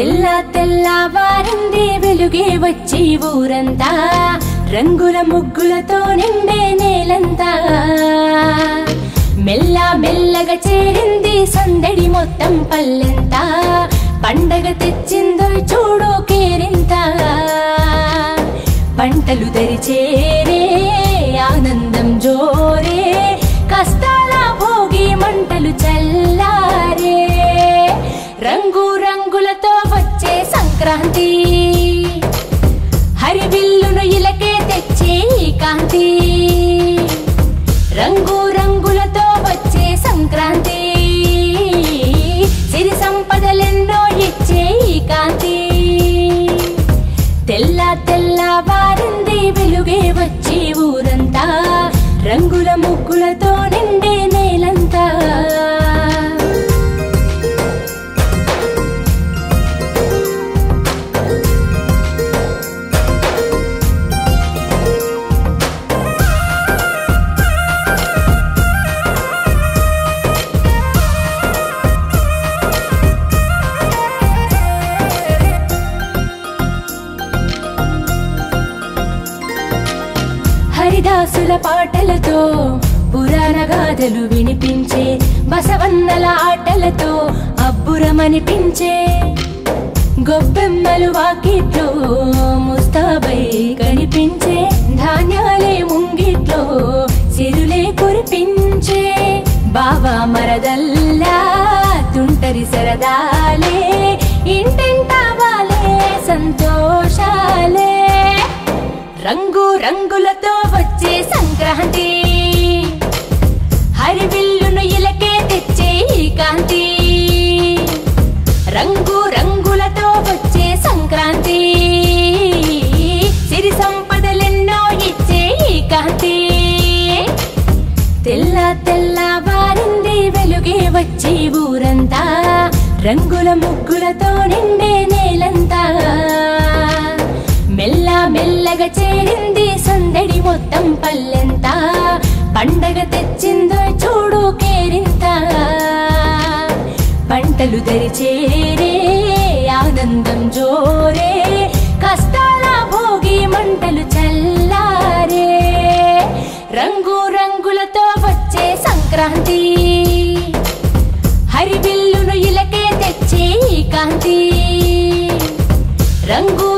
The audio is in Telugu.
తెల్ల తెల్లవారింది వెలుగే వచ్చి ఊరంతా రంగుల ముగ్గులతో నిండే నేలంతా మెల్ల మెల్లగా చేరింది సందడి మొత్తం పల్లెంతా పండగ తెచ్చిందో చూడు కేరింత పంటలు దరిచేరే ఆనందం జోరే కష్టాల భోగి మంటలు చల్లారే రంగు రంగులతో వచ్చే సంక్రాంతి హరివిల్లును ఇలకే తెచ్చే ఈ కాంతి రంగు రంగులతో వచ్చే సంక్రాంతి సిరి సంపదలెన్నో ఇచ్చే ఈ కాంతి తెల్ల తెల్ల వారింది వెలుగే వచ్చి ఊరంతా రంగుల ముగ్గులతో నిండే నేలంతా హరిదాసుల పాటలతో పురాణ గాథలు వినిపించే బసవన్నల ఆటలతో అబ్బురమనిపించే గొబ్బెమ్మలు వాకిట్లో ముస్తాబై కనిపించే ధాన్యాలే ముంగిట్లో సిరులే కురిపించే బావా మరదల్లా తుంటరి సరదాలే ఇంటింటా వాలే సంతోషాలే రంగు రంగులతో వచ్చే సంక్రాంతి హరివిల్లును ఇలకే తెచ్చే ఈ కాంతి రంగు రంగులతో వచ్చే సంక్రాంతి సిరి సంపదలెన్నో ఇచ్చే ఈ కాంతి తెల్ల తెల్ల వారింది వెలుగే వచ్చి ఊరంతా రంగుల ముగ్గులతో నిండే నేలంతా మెల్ల మెల్లగా చేరింది సందడి మొత్తం పల్లెంతా పండగ తెచ్చిందో చూడు కేరింత పంటలు దరిచేరే ఆనందం జోరే కష్టాల భోగి మంటలు చల్లారే రంగు రంగులతో వచ్చే సంక్రాంతి హరివిల్లును ఇలకే తెచ్చే ఈ కాంతి రంగు